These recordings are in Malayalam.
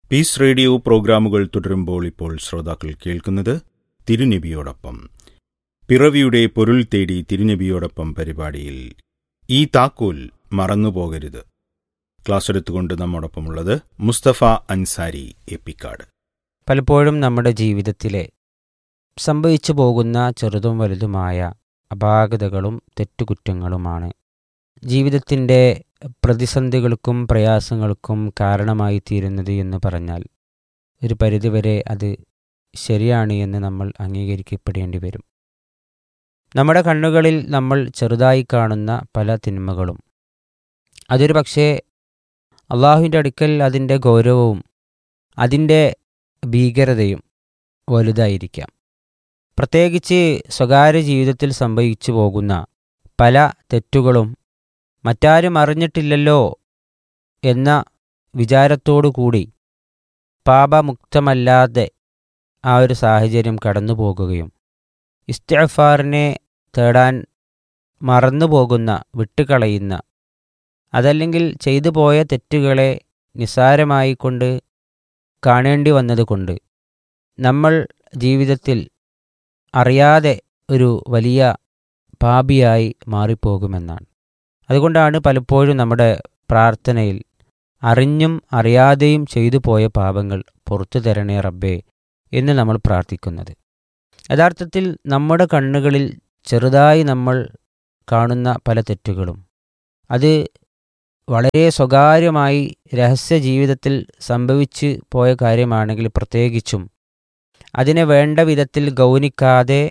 പീസ് റേഡിയോ പ്രോഗ്രാമുകൾ തുടരുമ്പോൾ ഇപ്പോൾ ശ്രോതാക്കൾ കേൾക്കുന്നത് തിരുനബിയോടൊപ്പം പിറവിയുടെ പൊരുൾ തേടി തിരുനബിയോടൊപ്പം പരിപാടിയിൽ ഈ താക്കോൽ മറന്നുപോകരുത് ക്ലാസ് എടുത്തുകൊണ്ട് നമ്മോടൊപ്പമുള്ളത് മുസ്തഫ അൻസാരി എപ്പിക്കാട് പലപ്പോഴും നമ്മുടെ ജീവിതത്തിലെ സംഭവിച്ചു പോകുന്ന ചെറുതും വലുതുമായ അപാകതകളും തെറ്റുകുറ്റങ്ങളുമാണ് ജീവിതത്തിൻ്റെ പ്രതിസന്ധികൾക്കും പ്രയാസങ്ങൾക്കും കാരണമായി തീരുന്നത് എന്ന് പറഞ്ഞാൽ ഒരു പരിധിവരെ അത് ശരിയാണ് എന്ന് നമ്മൾ അംഗീകരിക്കപ്പെടേണ്ടി വരും നമ്മുടെ കണ്ണുകളിൽ നമ്മൾ ചെറുതായി കാണുന്ന പല തിന്മകളും അതൊരു പക്ഷേ അള്ളാഹുവിൻ്റെ അടുക്കൽ അതിൻ്റെ ഗൗരവവും അതിൻ്റെ ഭീകരതയും വലുതായിരിക്കാം പ്രത്യേകിച്ച് സ്വകാര്യ ജീവിതത്തിൽ സംഭവിച്ചു പോകുന്ന പല തെറ്റുകളും മറ്റാരും അറിഞ്ഞിട്ടില്ലല്ലോ എന്ന വിചാരത്തോടു കൂടി പാപമുക്തമല്ലാതെ ആ ഒരു സാഹചര്യം കടന്നു പോകുകയും ഇസ്തിഅഫാറിനെ തേടാൻ മറന്നു പോകുന്ന വിട്ടുകളയുന്ന അതല്ലെങ്കിൽ ചെയ്തു പോയ തെറ്റുകളെ നിസ്സാരമായി കൊണ്ട് കാണേണ്ടി വന്നതുകൊണ്ട് നമ്മൾ ജീവിതത്തിൽ അറിയാതെ ഒരു വലിയ പാപിയായി മാറിപ്പോകുമെന്നാണ് അതുകൊണ്ടാണ് പലപ്പോഴും നമ്മുടെ പ്രാർത്ഥനയിൽ അറിഞ്ഞും അറിയാതെയും ചെയ്തു പോയ പാപങ്ങൾ പുറത്തു തരണേ റബ്ബേ എന്ന് നമ്മൾ പ്രാർത്ഥിക്കുന്നത് യഥാർത്ഥത്തിൽ നമ്മുടെ കണ്ണുകളിൽ ചെറുതായി നമ്മൾ കാണുന്ന പല തെറ്റുകളും അത് വളരെ സ്വകാര്യമായി രഹസ്യ ജീവിതത്തിൽ സംഭവിച്ചു പോയ കാര്യമാണെങ്കിൽ പ്രത്യേകിച്ചും അതിനെ വേണ്ട വിധത്തിൽ ഗൗനിക്കാതെ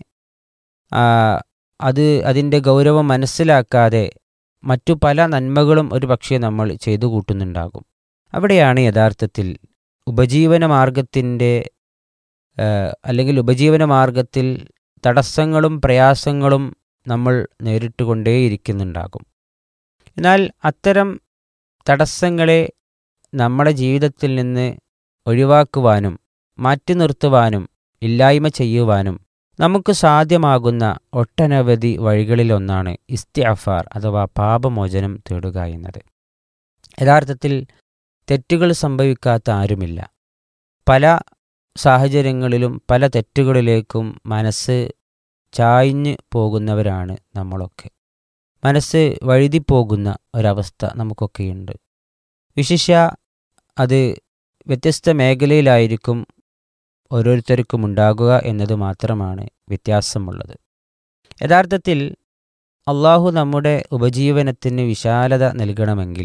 അത് അതിൻ്റെ ഗൗരവം മനസ്സിലാക്കാതെ മറ്റു പല നന്മകളും ഒരു പക്ഷേ നമ്മൾ ചെയ്തു കൂട്ടുന്നുണ്ടാകും അവിടെയാണ് യഥാർത്ഥത്തിൽ ഉപജീവന മാർഗത്തിൻ്റെ അല്ലെങ്കിൽ ഉപജീവന മാർഗത്തിൽ തടസ്സങ്ങളും പ്രയാസങ്ങളും നമ്മൾ നേരിട്ടുകൊണ്ടേയിരിക്കുന്നുണ്ടാകും എന്നാൽ അത്തരം തടസ്സങ്ങളെ നമ്മുടെ ജീവിതത്തിൽ നിന്ന് ഒഴിവാക്കുവാനും മാറ്റി നിർത്തുവാനും ഇല്ലായ്മ ചെയ്യുവാനും നമുക്ക് സാധ്യമാകുന്ന ഒട്ടനവധി വഴികളിലൊന്നാണ് ഇസ്തിഅഫാർ അഥവാ പാപമോചനം തേടുക എന്നത് യഥാർത്ഥത്തിൽ തെറ്റുകൾ സംഭവിക്കാത്ത ആരുമില്ല പല സാഹചര്യങ്ങളിലും പല തെറ്റുകളിലേക്കും മനസ്സ് ചായ്ഞ്ഞു പോകുന്നവരാണ് നമ്മളൊക്കെ മനസ്സ് വഴുതിപ്പോകുന്ന ഒരവസ്ഥ നമുക്കൊക്കെയുണ്ട് വിശിഷ്യ അത് വ്യത്യസ്ത മേഖലയിലായിരിക്കും ഓരോരുത്തർക്കും ഉണ്ടാകുക എന്നത് മാത്രമാണ് വ്യത്യാസമുള്ളത് യഥാർത്ഥത്തിൽ അള്ളാഹു നമ്മുടെ ഉപജീവനത്തിന് വിശാലത നൽകണമെങ്കിൽ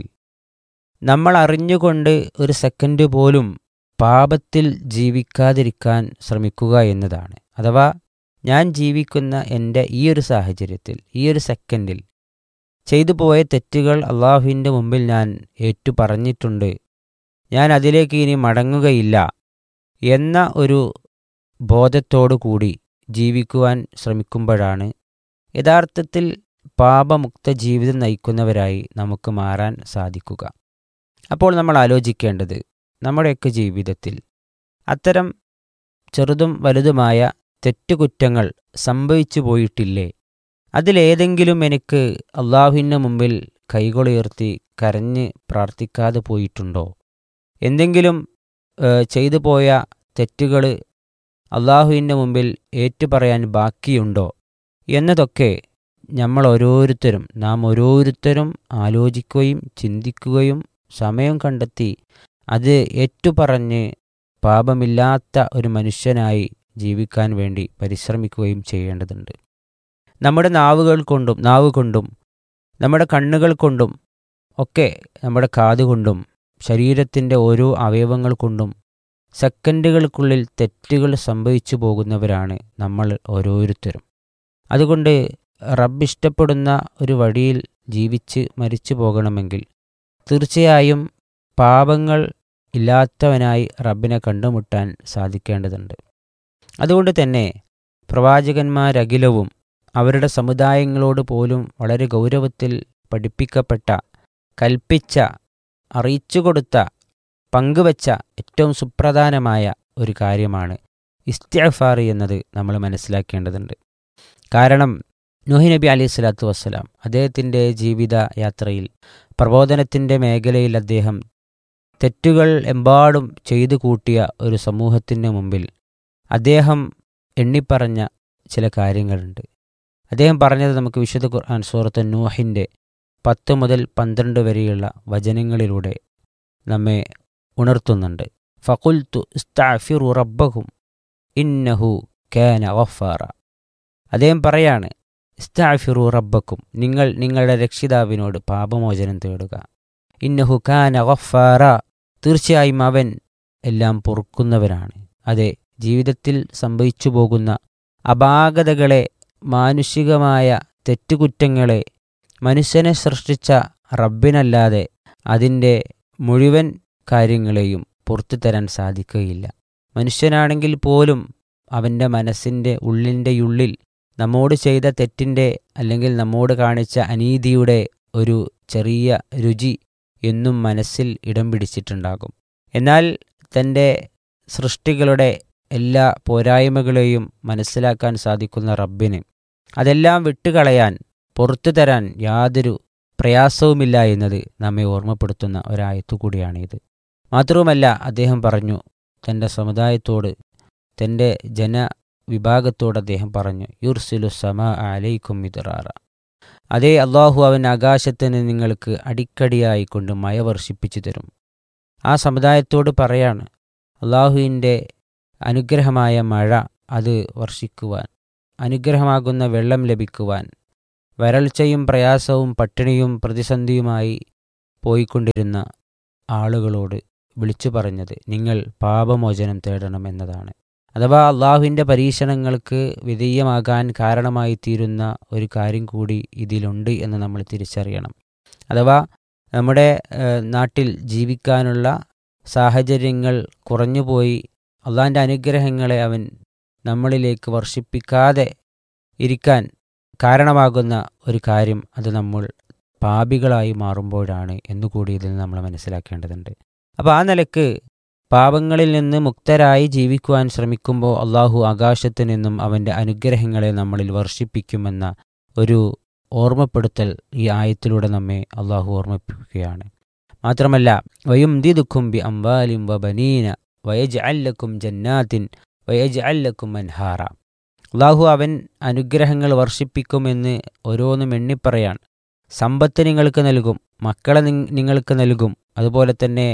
നമ്മൾ അറിഞ്ഞുകൊണ്ട് ഒരു സെക്കൻഡ് പോലും പാപത്തിൽ ജീവിക്കാതിരിക്കാൻ ശ്രമിക്കുക എന്നതാണ് അഥവാ ഞാൻ ജീവിക്കുന്ന എൻ്റെ ഈ ഒരു സാഹചര്യത്തിൽ ഈ ഒരു സെക്കൻഡിൽ ചെയ്തു പോയ തെറ്റുകൾ അള്ളാഹുവിൻ്റെ മുമ്പിൽ ഞാൻ ഏറ്റു പറഞ്ഞിട്ടുണ്ട് ഞാൻ അതിലേക്ക് ഇനി മടങ്ങുകയില്ല എന്ന ഒരു ബോധത്തോടു കൂടി ജീവിക്കുവാൻ ശ്രമിക്കുമ്പോഴാണ് യഥാർത്ഥത്തിൽ പാപമുക്ത ജീവിതം നയിക്കുന്നവരായി നമുക്ക് മാറാൻ സാധിക്കുക അപ്പോൾ നമ്മൾ ആലോചിക്കേണ്ടത് നമ്മുടെയൊക്കെ ജീവിതത്തിൽ അത്തരം ചെറുതും വലുതുമായ തെറ്റുകുറ്റങ്ങൾ സംഭവിച്ചു പോയിട്ടില്ലേ അതിലേതെങ്കിലും എനിക്ക് അള്ളാഹുവിന് മുമ്പിൽ കൈകളുയർത്തി കരഞ്ഞ് പ്രാർത്ഥിക്കാതെ പോയിട്ടുണ്ടോ എന്തെങ്കിലും ചെയ്തു പോയ തെറ്റുകൾ അള്ളാഹുവിൻ്റെ മുമ്പിൽ ഏറ്റുപറയാൻ ബാക്കിയുണ്ടോ എന്നതൊക്കെ നമ്മൾ ഓരോരുത്തരും നാം ഓരോരുത്തരും ആലോചിക്കുകയും ചിന്തിക്കുകയും സമയം കണ്ടെത്തി അത് ഏറ്റുപറഞ്ഞ് പാപമില്ലാത്ത ഒരു മനുഷ്യനായി ജീവിക്കാൻ വേണ്ടി പരിശ്രമിക്കുകയും ചെയ്യേണ്ടതുണ്ട് നമ്മുടെ നാവുകൾ കൊണ്ടും നാവ് കൊണ്ടും നമ്മുടെ കണ്ണുകൾ കൊണ്ടും ഒക്കെ നമ്മുടെ കാതുകൊണ്ടും ശരീരത്തിൻ്റെ ഓരോ അവയവങ്ങൾ കൊണ്ടും സെക്കൻഡുകൾക്കുള്ളിൽ തെറ്റുകൾ സംഭവിച്ചു പോകുന്നവരാണ് നമ്മൾ ഓരോരുത്തരും അതുകൊണ്ട് റബ്ബ് ഇഷ്ടപ്പെടുന്ന ഒരു വഴിയിൽ ജീവിച്ച് മരിച്ചു പോകണമെങ്കിൽ തീർച്ചയായും പാപങ്ങൾ ഇല്ലാത്തവനായി റബ്ബിനെ കണ്ടുമുട്ടാൻ സാധിക്കേണ്ടതുണ്ട് അതുകൊണ്ട് തന്നെ പ്രവാചകന്മാരഖിലവും അവരുടെ സമുദായങ്ങളോട് പോലും വളരെ ഗൗരവത്തിൽ പഠിപ്പിക്കപ്പെട്ട കൽപ്പിച്ച അറിയിച്ചു കൊടുത്ത പങ്കുവച്ച ഏറ്റവും സുപ്രധാനമായ ഒരു കാര്യമാണ് ഇസ്തിഅഫാർ എന്നത് നമ്മൾ മനസ്സിലാക്കേണ്ടതുണ്ട് കാരണം നൂഹി നബി അലൈഹി സ്വലാത്തു വസ്സലാം അദ്ദേഹത്തിൻ്റെ ജീവിത യാത്രയിൽ പ്രബോധനത്തിൻ്റെ മേഖലയിൽ അദ്ദേഹം തെറ്റുകൾ എമ്പാടും ചെയ്തു കൂട്ടിയ ഒരു സമൂഹത്തിൻ്റെ മുമ്പിൽ അദ്ദേഹം എണ്ണിപ്പറഞ്ഞ ചില കാര്യങ്ങളുണ്ട് അദ്ദേഹം പറഞ്ഞത് നമുക്ക് വിശുദ്ധ ഖുർആൻ സൂറത്ത് നൂഹിൻ്റെ പത്ത് മുതൽ പന്ത്രണ്ട് വരെയുള്ള വചനങ്ങളിലൂടെ നമ്മെ ഉണർത്തുന്നുണ്ട് ഫകുൽത്തു ഇസ്താഫിറു റബ്ബഹും ഇന്നഹു കാന ഗഫാറ അദ്ദേഹം പറയാണ് ഇസ്താഫിറു റബ്ബക്കും നിങ്ങൾ നിങ്ങളുടെ രക്ഷിതാവിനോട് പാപമോചനം തേടുക ഇന്നഹു കാന ഗഫാറ തീർച്ചയായും അവൻ എല്ലാം പൊറുക്കുന്നവനാണ് അതെ ജീവിതത്തിൽ സംഭവിച്ചു പോകുന്ന അപാകതകളെ മാനുഷികമായ തെറ്റുകുറ്റങ്ങളെ മനുഷ്യനെ സൃഷ്ടിച്ച റബ്ബിനല്ലാതെ അതിൻ്റെ മുഴുവൻ കാര്യങ്ങളെയും പുറത്തു തരാൻ സാധിക്കുകയില്ല മനുഷ്യനാണെങ്കിൽ പോലും അവൻ്റെ മനസ്സിൻ്റെ ഉള്ളിൻ്റെ ഉള്ളിൽ നമ്മോട് ചെയ്ത തെറ്റിൻ്റെ അല്ലെങ്കിൽ നമ്മോട് കാണിച്ച അനീതിയുടെ ഒരു ചെറിയ രുചി എന്നും മനസ്സിൽ ഇടം പിടിച്ചിട്ടുണ്ടാകും എന്നാൽ തൻ്റെ സൃഷ്ടികളുടെ എല്ലാ പോരായ്മകളെയും മനസ്സിലാക്കാൻ സാധിക്കുന്ന റബ്ബിന് അതെല്ലാം വിട്ടുകളയാൻ പുറത്തു തരാൻ യാതൊരു പ്രയാസവുമില്ല എന്നത് നമ്മെ ഓർമ്മപ്പെടുത്തുന്ന ഒരായത്തു കൂടിയാണിത് മാത്രവുമല്ല അദ്ദേഹം പറഞ്ഞു തൻ്റെ സമുദായത്തോട് തൻ്റെ ജനവിഭാഗത്തോട് അദ്ദേഹം പറഞ്ഞു യുർസിലു സമ അലൈക്കും മിതറാറ അതേ അള്ളാഹു അവൻ ആകാശത്തിന് നിങ്ങൾക്ക് അടിക്കടിയായി കൊണ്ട് മഴ വർഷിപ്പിച്ചു തരും ആ സമുദായത്തോട് പറയാണ് അള്ളാഹുവിൻ്റെ അനുഗ്രഹമായ മഴ അത് വർഷിക്കുവാൻ അനുഗ്രഹമാകുന്ന വെള്ളം ലഭിക്കുവാൻ വരൾച്ചയും പ്രയാസവും പട്ടിണിയും പ്രതിസന്ധിയുമായി പോയിക്കൊണ്ടിരുന്ന ആളുകളോട് വിളിച്ചു പറഞ്ഞത് നിങ്ങൾ പാപമോചനം തേടണം എന്നതാണ് അഥവാ അള്ളാഹുവിൻ്റെ പരീക്ഷണങ്ങൾക്ക് വിധേയമാകാൻ കാരണമായി തീരുന്ന ഒരു കാര്യം കൂടി ഇതിലുണ്ട് എന്ന് നമ്മൾ തിരിച്ചറിയണം അഥവാ നമ്മുടെ നാട്ടിൽ ജീവിക്കാനുള്ള സാഹചര്യങ്ങൾ കുറഞ്ഞുപോയി അള്ളാഹിൻ്റെ അനുഗ്രഹങ്ങളെ അവൻ നമ്മളിലേക്ക് വർഷിപ്പിക്കാതെ ഇരിക്കാൻ കാരണമാകുന്ന ഒരു കാര്യം അത് നമ്മൾ പാപികളായി മാറുമ്പോഴാണ് എന്നുകൂടി ഇതിൽ നമ്മൾ മനസ്സിലാക്കേണ്ടതുണ്ട് അപ്പോൾ ആ നിലക്ക് പാപങ്ങളിൽ നിന്ന് മുക്തരായി ജീവിക്കുവാൻ ശ്രമിക്കുമ്പോൾ അള്ളാഹു ആകാശത്ത് നിന്നും അവൻ്റെ അനുഗ്രഹങ്ങളെ നമ്മളിൽ വർഷിപ്പിക്കുമെന്ന ഒരു ഓർമ്മപ്പെടുത്തൽ ഈ ആയത്തിലൂടെ നമ്മെ അള്ളാഹു ഓർമ്മിപ്പിക്കുകയാണ് മാത്രമല്ല വയും ദിദുക്കും ബി അംബാലിം വ ബനീന വയജ് അല്ലക്കും ജന്നാത്തിൻ വയജ് അല്ലക്കും അൻഹാറ അള്ളാഹു അവൻ അനുഗ്രഹങ്ങൾ വർഷിപ്പിക്കുമെന്ന് ഓരോന്നും എണ്ണിപ്പറയാൻ സമ്പത്ത് നിങ്ങൾക്ക് നൽകും മക്കളെ നിങ്ങൾക്ക് നൽകും അതുപോലെ തന്നെ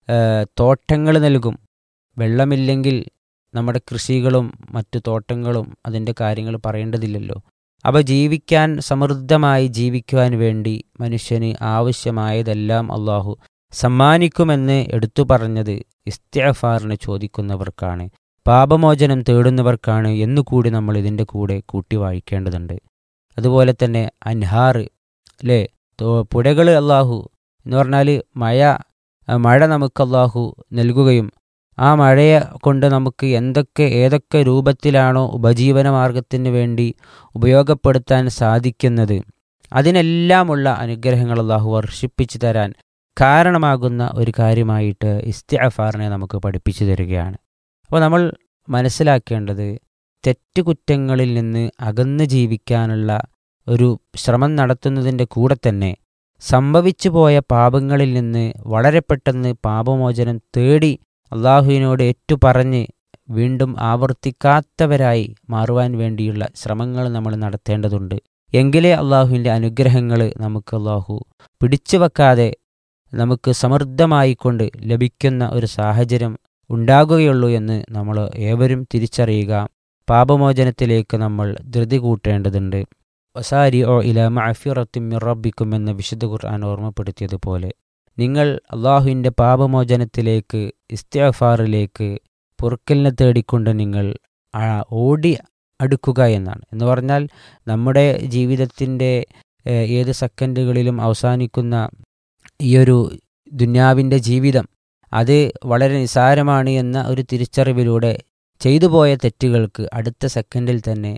തോട്ടങ്ങൾ നൽകും വെള്ളമില്ലെങ്കിൽ നമ്മുടെ കൃഷികളും മറ്റു തോട്ടങ്ങളും അതിൻ്റെ കാര്യങ്ങൾ പറയേണ്ടതില്ലല്ലോ അപ്പോൾ ജീവിക്കാൻ സമൃദ്ധമായി ജീവിക്കുവാൻ വേണ്ടി മനുഷ്യന് ആവശ്യമായതെല്ലാം അള്ളാഹു സമ്മാനിക്കുമെന്ന് എടുത്തു പറഞ്ഞത് ഇസ്തിഅഫാറിനെ ചോദിക്കുന്നവർക്കാണ് പാപമോചനം തേടുന്നവർക്കാണ് എന്നുകൂടി നമ്മൾ ഇതിൻ്റെ കൂടെ കൂട്ടി വായിക്കേണ്ടതുണ്ട് അതുപോലെ തന്നെ അൻഹാർ അല്ലേ പുഴകൾ അള്ളാഹു എന്ന് പറഞ്ഞാൽ മഴ മഴ നമുക്ക് അള്ളാഹു നൽകുകയും ആ മഴയെ കൊണ്ട് നമുക്ക് എന്തൊക്കെ ഏതൊക്കെ രൂപത്തിലാണോ ഉപജീവന മാർഗത്തിന് വേണ്ടി ഉപയോഗപ്പെടുത്താൻ സാധിക്കുന്നത് അതിനെല്ലാമുള്ള അനുഗ്രഹങ്ങൾ അള്ളാഹു വർഷിപ്പിച്ചു തരാൻ കാരണമാകുന്ന ഒരു കാര്യമായിട്ട് ഇസ്തിഅഫാറിനെ നമുക്ക് പഠിപ്പിച്ചു തരികയാണ് അപ്പോൾ നമ്മൾ മനസ്സിലാക്കേണ്ടത് തെറ്റുകുറ്റങ്ങളിൽ നിന്ന് അകന്ന് ജീവിക്കാനുള്ള ഒരു ശ്രമം നടത്തുന്നതിൻ്റെ കൂടെ തന്നെ സംഭവിച്ചു പോയ പാപങ്ങളിൽ നിന്ന് വളരെ പെട്ടെന്ന് പാപമോചനം തേടി അള്ളാഹുവിനോട് ഏറ്റുപറഞ്ഞ് വീണ്ടും ആവർത്തിക്കാത്തവരായി മാറുവാൻ വേണ്ടിയുള്ള ശ്രമങ്ങൾ നമ്മൾ നടത്തേണ്ടതുണ്ട് എങ്കിലേ അള്ളാഹുവിൻ്റെ അനുഗ്രഹങ്ങൾ നമുക്ക് അള്ളാഹു പിടിച്ചു വെക്കാതെ നമുക്ക് സമൃദ്ധമായിക്കൊണ്ട് ലഭിക്കുന്ന ഒരു സാഹചര്യം ഉണ്ടാകുകയുള്ളൂ എന്ന് നമ്മൾ ഏവരും തിരിച്ചറിയുക പാപമോചനത്തിലേക്ക് നമ്മൾ ധൃതി കൂട്ടേണ്ടതുണ്ട് വസാരി ഓ ഇല മഅഫിറത്തും റബ്ബിക്കും എന്ന വിശുദ്ധ ഖുർആൻ ഓർമ്മപ്പെടുത്തിയതുപോലെ നിങ്ങൾ അള്ളാഹുവിൻ്റെ പാപമോചനത്തിലേക്ക് ഇസ്തിഅഫാറിലേക്ക് പൊറുക്കലിനെ തേടിക്കൊണ്ട് നിങ്ങൾ ഓടി അടുക്കുക എന്നാണ് എന്ന് പറഞ്ഞാൽ നമ്മുടെ ജീവിതത്തിൻ്റെ ഏത് സെക്കൻഡുകളിലും അവസാനിക്കുന്ന ഈയൊരു ദുന്യാവിൻ്റെ ജീവിതം അത് വളരെ നിസാരമാണ് എന്ന ഒരു തിരിച്ചറിവിലൂടെ ചെയ്തു പോയ തെറ്റുകൾക്ക് അടുത്ത സെക്കൻഡിൽ തന്നെ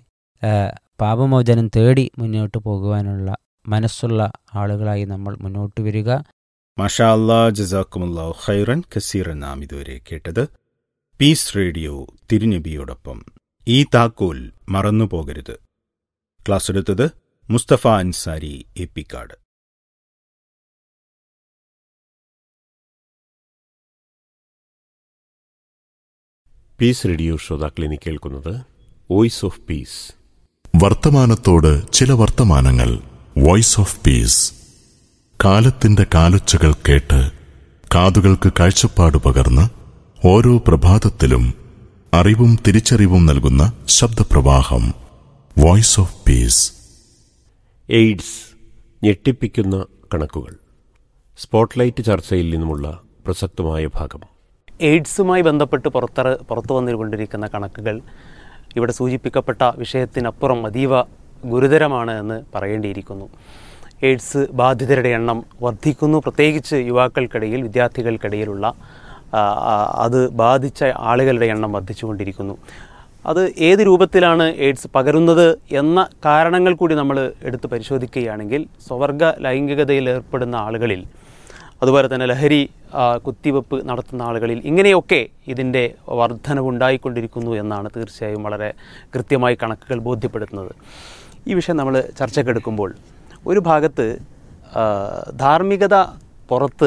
പാപമോചനം തേടി മുന്നോട്ട് പോകുവാനുള്ള മനസ്സുള്ള ആളുകളായി നമ്മൾ മുന്നോട്ട് വരിക മഷാ അല്ലാ ജസാക്കുമുല്ലാ ഖൈറൻ കസീറൻ നാം ഇതുവരെ കേട്ടത് പീസ് റേഡിയോ തിരുനബിയോടൊപ്പം ഈ താക്കോൽ മറന്നുപോകരുത് ക്ലാസ് എടുത്തത് മുസ്തഫ അൻസാരി എപ്പിക്കാട് പീസ് റേഡിയോ ശ്രോതാക്കളിനി കേൾക്കുന്നത് വോയിസ് ഓഫ് പീസ് വർത്തമാനത്തോട് ചില വർത്തമാനങ്ങൾ വോയിസ് ഓഫ് പീസ് കാലത്തിന്റെ കാലൊച്ചകൾ കേട്ട് കാതുകൾക്ക് കാഴ്ചപ്പാട് പകർന്ന് ഓരോ പ്രഭാതത്തിലും അറിവും തിരിച്ചറിവും നൽകുന്ന ശബ്ദപ്രവാഹം വോയിസ് ഓഫ് പീസ് എയ്ഡ്സ് ഞെട്ടിപ്പിക്കുന്ന കണക്കുകൾ സ്പോട്ട്ലൈറ്റ് ചർച്ചയിൽ നിന്നുമുള്ള പ്രസക്തമായ ഭാഗം എയ്ഡ്സുമായി ബന്ധപ്പെട്ട് പുറത്തറ പുറത്തു വന്നുകൊണ്ടിരിക്കുന്ന കണക്കുകൾ ഇവിടെ സൂചിപ്പിക്കപ്പെട്ട വിഷയത്തിനപ്പുറം അതീവ ഗുരുതരമാണ് എന്ന് പറയേണ്ടിയിരിക്കുന്നു എയ്ഡ്സ് ബാധിതരുടെ എണ്ണം വർദ്ധിക്കുന്നു പ്രത്യേകിച്ച് യുവാക്കൾക്കിടയിൽ വിദ്യാർത്ഥികൾക്കിടയിലുള്ള ആ, ആ, അത് ബാധിച്ച ആളുകളുടെ എണ്ണം വർദ്ധിച്ചുകൊണ്ടിരിക്കുന്നു അത് ഏത് രൂപത്തിലാണ് എയ്ഡ്സ് പകരുന്നത് എന്ന കാരണങ്ങൾ കൂടി നമ്മൾ എടുത്ത് പരിശോധിക്കുകയാണെങ്കിൽ സ്വവർഗ ലൈംഗികതയിൽ ഏർപ്പെടുന്ന ആളുകളിൽ അതുപോലെ തന്നെ ലഹരി ആ, കുത്തിവെപ്പ് നടത്തുന്ന ആളുകളിൽ ഇങ്ങനെയൊക്കെ ഇതിൻ്റെ വർധനവുണ്ടായിക്കൊണ്ടിരിക്കുന്നു എന്നാണ് തീർച്ചയായും വളരെ കൃത്യമായി കണക്കുകൾ ബോധ്യപ്പെടുത്തുന്നത് ഈ വിഷയം നമ്മൾ ചർച്ചക്കെടുക്കുമ്പോൾ ഒരു ഭാഗത്ത് ആ, ധാർമ്മികത പുറത്ത്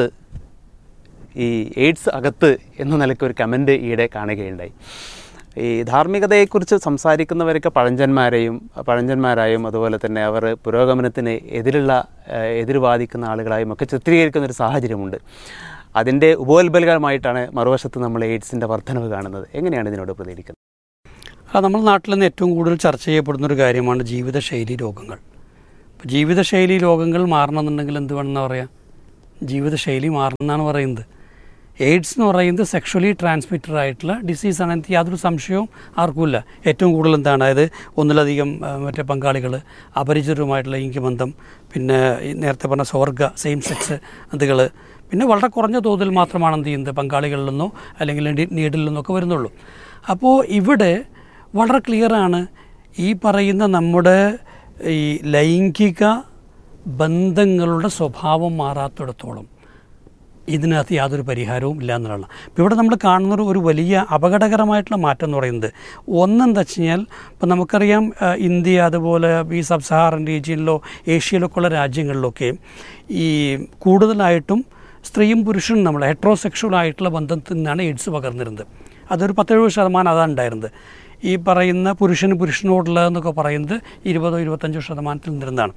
ഈ എയ്ഡ്സ് അകത്ത് എന്ന നിലയ്ക്ക് ഒരു കമൻറ്റ് ഈയിടെ കാണുകയുണ്ടായി ഈ ധാർമ്മികതയെക്കുറിച്ച് സംസാരിക്കുന്നവരൊക്കെ പഴഞ്ചന്മാരെയും പഴഞ്ചന്മാരായും അതുപോലെ തന്നെ അവർ പുരോഗമനത്തിന് എതിരുള്ള ഏഹ്, എതിർവാദിക്കുന്ന ആളുകളായും ഒക്കെ ചിത്രീകരിക്കുന്ന ഒരു സാഹചര്യമുണ്ട് അതിൻ്റെ ഉപോത്ബലകരമായിട്ടാണ് മറുവശത്ത് നമ്മൾ എയ്ഡ്സിൻ്റെ വർധനവ് കാണുന്നത് എങ്ങനെയാണ് ഇതിനോട് പ്രതികരിക്കുന്നത് അത് നമ്മുടെ നാട്ടിൽ നിന്ന് ഏറ്റവും കൂടുതൽ ചർച്ച ചെയ്യപ്പെടുന്ന ഒരു കാര്യമാണ് ജീവിതശൈലി രോഗങ്ങൾ ഇപ്പോൾ ജീവിതശൈലി രോഗങ്ങൾ മാറണമെന്നുണ്ടെങ്കിൽ എന്ത് വേണമെന്ന് പറയാം ജീവിതശൈലി മാറണം എന്നാണ് പറയുന്നത് എയ്ഡ്സ് എന്ന് പറയുന്നത് സെക്ഷലി ട്രാൻസ്മിറ്റഡ് ആയിട്ടുള്ള ഡിസീസാണ് എനിക്ക് യാതൊരു സംശയവും ആർക്കുമില്ല ഏറ്റവും കൂടുതൽ എന്താണ് അതായത് ഒന്നിലധികം ആ, മറ്റേ പങ്കാളികൾ അപരിചിതരുമായിട്ടുള്ള ലൈംഗികബന്ധം പിന്നെ ഈ നേരത്തെ പറഞ്ഞ സ്വർഗ സെയിം സെക്സ് അതുകൾ പിന്നെ വളരെ കുറഞ്ഞ തോതിൽ മാത്രമാണ് എന്ത് ചെയ്യുന്നത് പങ്കാളികളിൽ നിന്നോ അല്ലെങ്കിൽ നീ- നീഡിൽ നിന്നോ ഒക്കെ വരുന്നുള്ളൂ അപ്പോൾ ഇവിടെ വളരെ ക്ലിയറാണ് ഈ പറയുന്ന നമ്മുടെ ഈ ലൈംഗിക ബന്ധങ്ങളുടെ സ്വഭാവം മാറാത്തിടത്തോളം ഇതിനകത്ത് യാതൊരു പരിഹാരവും ഇല്ല എന്നുള്ളതാണ് ഇപ്പോൾ ഇവിടെ നമ്മൾ കാണുന്ന ഒരു- ഒരു വലിയ അപകടകരമായിട്ടുള്ള മാറ്റം എന്ന് പറയുന്നത് ഒന്നെന്താ വെച്ച് കഴിഞ്ഞാൽ ഇപ്പം നമുക്കറിയാം ആ, ഇന്ത്യ അതുപോലെ ഈ സബ് സഹാറൻ റീജിയനിലോ ഏഷ്യയിലൊക്കെ ഉള്ള രാജ്യങ്ങളിലൊക്കെ ഈ കൂടുതലായിട്ടും സ്ത്രീയും പുരുഷനും നമ്മൾ ഹെട്രോസെക്ഷൽ ആയിട്ടുള്ള ബന്ധത്തിൽ നിന്നാണ് എയ്ഡ്സ് പകർന്നിരുന്നത് അതൊരു പത്തെഴുപത് ശതമാനം അതാണ് ഉണ്ടായിരുന്നത് ഈ പറയുന്ന പുരുഷന് പുരുഷനോടുള്ളതെന്നൊക്കെ പറയുന്നത് ഇരുപതോ ഇരുപത്തഞ്ചോ ശതമാനത്തിൽ നിന്നിരുന്നതാണ്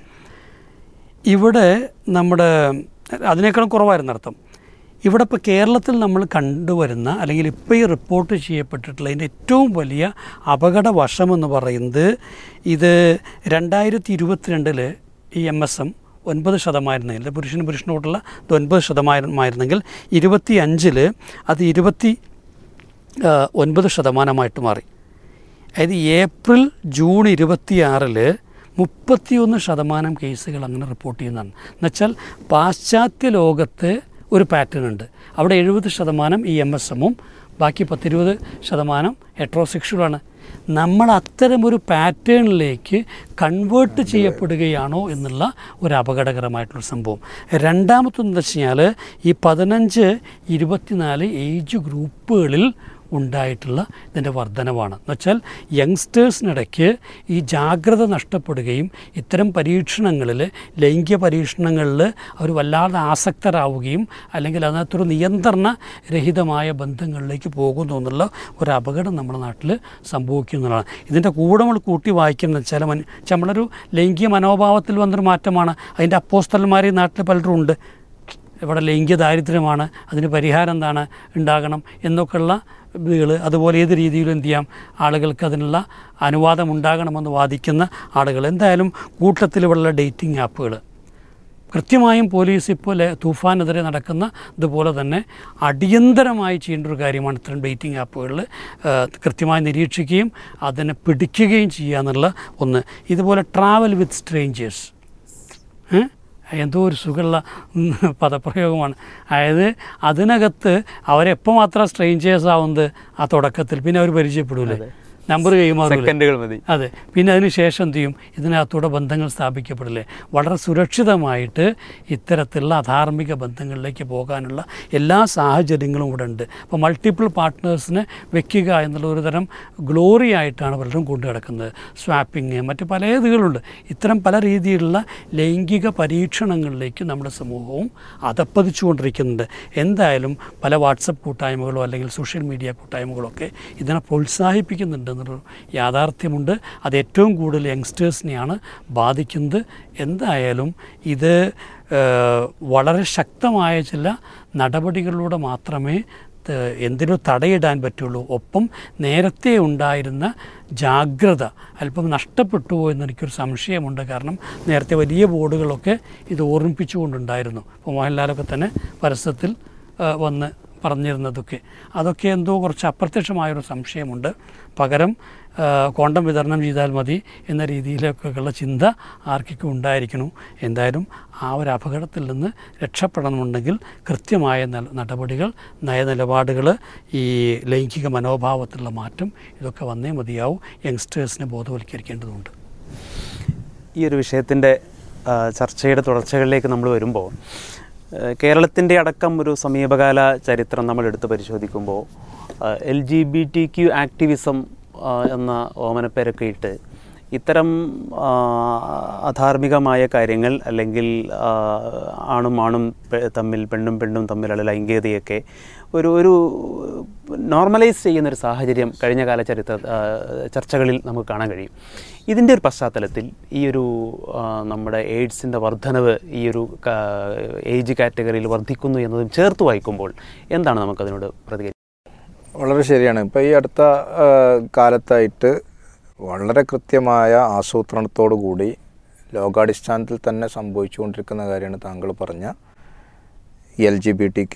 ഇവിടെ നമ്മുടെ അതിനേക്കാളും കുറവായിരുന്നു അർത്ഥം ഇവിടെ ഇപ്പോൾ കേരളത്തിൽ നമ്മൾ കണ്ടുവരുന്ന അല്ലെങ്കിൽ ഇപ്പോൾ ഈ റിപ്പോർട്ട് ചെയ്യപ്പെട്ടിട്ടുള്ളതിൻ്റെ ഏറ്റവും വലിയ അപകട വശമെന്ന് പറയുന്നത് ഇത് രണ്ടായിരത്തി ഇരുപത്തിരണ്ടിൽ ഈ എം എസ് എം ഒൻപത് ശതമാനമായിരുന്നെങ്കിൽ പുരുഷന് പുരുഷനോടുള്ള ഇത് ഒൻപത് ശതമാനമായിരുന്നെങ്കിൽ ഇരുപത്തി അഞ്ചിൽ അത് ഇരുപത്തി ആ, ഒൻപത് ശതമാനമായിട്ട് മാറി അതായത് ഏപ്രിൽ ജൂൺ ഇരുപത്തിയാറിൽ മുപ്പത്തിയൊന്ന് ശതമാനം കേസുകൾ അങ്ങനെ റിപ്പോർട്ട് ചെയ്യുന്നതാണ് എന്നുവെച്ചാൽ പാശ്ചാത്യ ലോകത്ത് ഒരു പാറ്റേൺ ഉണ്ട് അവിടെ എഴുപത് ശതമാനം ഈ എം എസ് എമ്മും ബാക്കി പത്തിരുപത് ശതമാനം ഹെട്രോസെക്ഷുവലാണ് നമ്മൾ അത്തരമൊരു പാറ്റേണിലേക്ക് കൺവേർട്ട് ചെയ്യപ്പെടുകയാണോ എന്നുള്ള ഒരു അപകടകരമായിട്ടുള്ള സംഭവം രണ്ടാമത്തെന്ന് വെച്ച് കഴിഞ്ഞാൽ ഈ പതിനഞ്ച് ഇരുപത്തിനാല് ഏജ് ഗ്രൂപ്പുകളിൽ ഉണ്ടായിട്ടുള്ള ഇതിൻ്റെ വർധനവാണ് എന്ന് വെച്ചാൽ യങ്സ്റ്റേഴ്സിനിടയ്ക്ക് ഈ ജാഗ്രത നഷ്ടപ്പെടുകയും ഇത്തരം പരീക്ഷണങ്ങളിൽ ലൈംഗിക പരീക്ഷണങ്ങളിൽ അവർ വല്ലാതെ ആസക്തരാവുകയും അല്ലെങ്കിൽ അതിനകത്തൊരു നിയന്ത്രണ രഹിതമായ ബന്ധങ്ങളിലേക്ക് പോകുന്നു എന്നുള്ള ഒരു അപകടം നമ്മുടെ നാട്ടിൽ സംഭവിക്കുന്നതാണ് ഇതിൻ്റെ കൂടെ നമ്മൾ കൂട്ടി വായിക്കുന്നത് വെച്ചാൽ മൻ നമ്മളൊരു ലൈംഗിക മനോഭാവത്തിൽ വന്നൊരു മാറ്റമാണ് അതിൻ്റെ അപ്പോസ്തലന്മാർ ഈ നാട്ടിൽ പലരും ഉണ്ട് ഇവിടെ ലൈംഗിക ദാരിദ്ര്യമാണ് അതിന് പരിഹാരം എന്താണ് ഉണ്ടാകണം എന്നൊക്കെയുള്ള ഇതുകൾ അതുപോലെ ഏത് രീതിയിലും എന്ത് ചെയ്യാം ആളുകൾക്ക് അതിനുള്ള അനുവാദം ഉണ്ടാകണമെന്ന് വാദിക്കുന്ന ആളുകൾ എന്തായാലും കൂട്ടത്തിൽ ഇവിടെയുള്ള ഡേറ്റിംഗ് ആപ്പുകൾ കൃത്യമായും പോലീസ് ഇപ്പോൾ ലെ- തൂഫാനെതിരെ നടക്കുന്ന ഇതുപോലെ തന്നെ അടിയന്തരമായി ചെയ്യേണ്ട ഒരു കാര്യമാണ് ഇത്തരം ഡേറ്റിംഗ് ആപ്പുകളിൽ കൃത്യമായി നിരീക്ഷിക്കുകയും അതിനെ പിടിക്കുകയും ചെയ്യുക എന്നുള്ള ഒന്ന് ഇതുപോലെ ട്രാവൽ വിത്ത് സ്ട്രേഞ്ചേഴ്സ് ഏ? എന്തോ ഒരു സുഖമുള്ള ഉം, പദപ്രയോഗമാണ് അതായത് അതിനകത്ത് അവരെപ്പോൾ മാത്രം സ്ട്രേഞ്ചേഴ്സ് ആവുന്നത് ആ തുടക്കത്തിൽ പിന്നെ അവർ പരിചയപ്പെടൂലേ നമ്പർ കൈമാറില്ല സെക്കൻഡുകൾ മതി അതെ പിന്നെ അതിന് ശേഷം എന്ത് ചെയ്യും ഇതിനകത്തൂടെ ബന്ധങ്ങൾ സ്ഥാപിക്കപ്പെടില്ലേ വളരെ സുരക്ഷിതമായിട്ട് ഇത്തരത്തിലുള്ള അധാർമിക ബന്ധങ്ങളിലേക്ക് പോകാനുള്ള എല്ലാ സാഹചര്യങ്ങളും ഇവിടെ ഉണ്ട് അപ്പോൾ മൾട്ടിപ്പിൾ പാർട്ട്നേഴ്സിനെ വെക്കുക എന്നുള്ള ഒരു തരം ഗ്ലോറി ആയിട്ടാണ് പലരും കൊണ്ടു കിടക്കുന്നത് സ്വാപ്പിങ് മറ്റ് പല ഇതുകളുണ്ട് ഇത്തരം പല രീതിയിലുള്ള ലൈംഗിക പരീക്ഷണങ്ങളിലേക്ക് നമ്മുടെ സമൂഹവും അതപ്പതിച്ചുകൊണ്ടിരിക്കുന്നുണ്ട് എന്തായാലും പല വാട്സപ്പ് കൂട്ടായ്മകളോ അല്ലെങ്കിൽ സോഷ്യൽ മീഡിയ കൂട്ടായ്മകളോ ഒക്കെ ഇതിനെ പ്രോത്സാഹിപ്പിക്കുന്നുണ്ട് എന്നൊരു യാഥാർത്ഥ്യമുണ്ട് അത് ഏറ്റവും കൂടുതൽ യങ്സ്റ്റേഴ്സിനെയാണ് ബാധിക്കുന്നത് എന്തായാലും ഇത് ഏഹ്, വളരെ ശക്തമായ ചില നടപടികളിലൂടെ മാത്രമേ ത- എന്തിനു തടയിടാൻ പറ്റുള്ളൂ ഒപ്പം നേരത്തെ ഉണ്ടായിരുന്ന ജാഗ്രത അല്പം നഷ്ടപ്പെട്ടു എന്നെനിക്കൊരു സംശയമുണ്ട് കാരണം നേരത്തെ വലിയ ബോർഡുകളൊക്കെ ഇത് ഓർമ്മിപ്പിച്ചുകൊണ്ടുണ്ടായിരുന്നു ഇപ്പോൾ മോഹൻലാലൊക്കെ തന്നെ പരസ്യത്തിൽ ആ, വന്ന് പറഞ്ഞിരുന്നതൊക്കെ അതൊക്കെ എന്തോ കുറച്ച് അപ്രത്യക്ഷമായൊരു സംശയമുണ്ട് പകരം ആ, കോണ്ടം വിതരണം ചെയ്താൽ മതി എന്ന രീതിയിലൊക്കെയുള്ള ചിന്ത ആർക്കൊക്കെ ഉണ്ടായിരിക്കണം എന്തായാലും ആ ഒരു അപകടത്തിൽ നിന്ന് രക്ഷപ്പെടണമെന്നുണ്ടെങ്കിൽ കൃത്യമായ ന- നടപടികൾ നയനിലപാടുകൾ ഈ ലൈംഗിക മനോഭാവത്തിലുള്ള മാറ്റം ഇതൊക്കെ വന്നേ മതിയാവും യങ്സ്റ്റേഴ്സിനെ ബോധവൽക്കരിക്കേണ്ടതുണ്ട് ഈ ഒരു വിഷയത്തിൻ്റെ ആ, ചർച്ചയുടെ തുടർച്ചകളിലേക്ക് നമ്മൾ വരുമ്പോൾ കേരളത്തിൻ്റെ അടക്കം ഒരു സമീപകാല ചരിത്രം നമ്മൾ എടുത്ത് പരിശോധിക്കുമ്പോൾ L G B T Q activism ആ, എന്ന ഓമനപ്പേരൊക്കെ ഇട്ട് ഇത്തരം ആ, അധാർമികമായ കാര്യങ്ങൾ അല്ലെങ്കിൽ ആ, ആണും ആണും പെ- തമ്മിൽ പെണ്ണും പെണ്ണും തമ്മിലുള്ള ലൈംഗികതയൊക്കെ ഒരു ഒരു നോർമലൈസ് ചെയ്യുന്നൊരു സാഹചര്യം കഴിഞ്ഞ കാല ചരിത്ര ആ, ചർച്ചകളിൽ നമുക്ക് കാണാൻ കഴിയും ഇതിൻ്റെ ഒരു പശ്ചാത്തലത്തിൽ ഈ ഒരു ആ, നമ്മുടെ എയ്ഡ്സിൻ്റെ വർധനവ് ഈ ഒരു കാ- ഏജ് കാറ്റഗറിയിൽ വർദ്ധിക്കുന്നു എന്നതും ചേർത്ത് വായിക്കുമ്പോൾ എന്താണ് നമുക്കതിനോട് പ്രതികരിക്കുന്നത് വളരെ ശരിയാണ് ഇപ്പോൾ ഈ അടുത്ത ആ, കാലത്തായിട്ട് വളരെ കൃത്യമായ ആസൂത്രണത്തോടു കൂടി ലോകാടിസ്ഥാനത്തിൽ തന്നെ സംഭവിച്ചുകൊണ്ടിരിക്കുന്ന കാര്യമാണ് താങ്കൾ പറഞ്ഞ എൽ ജി ബി ടി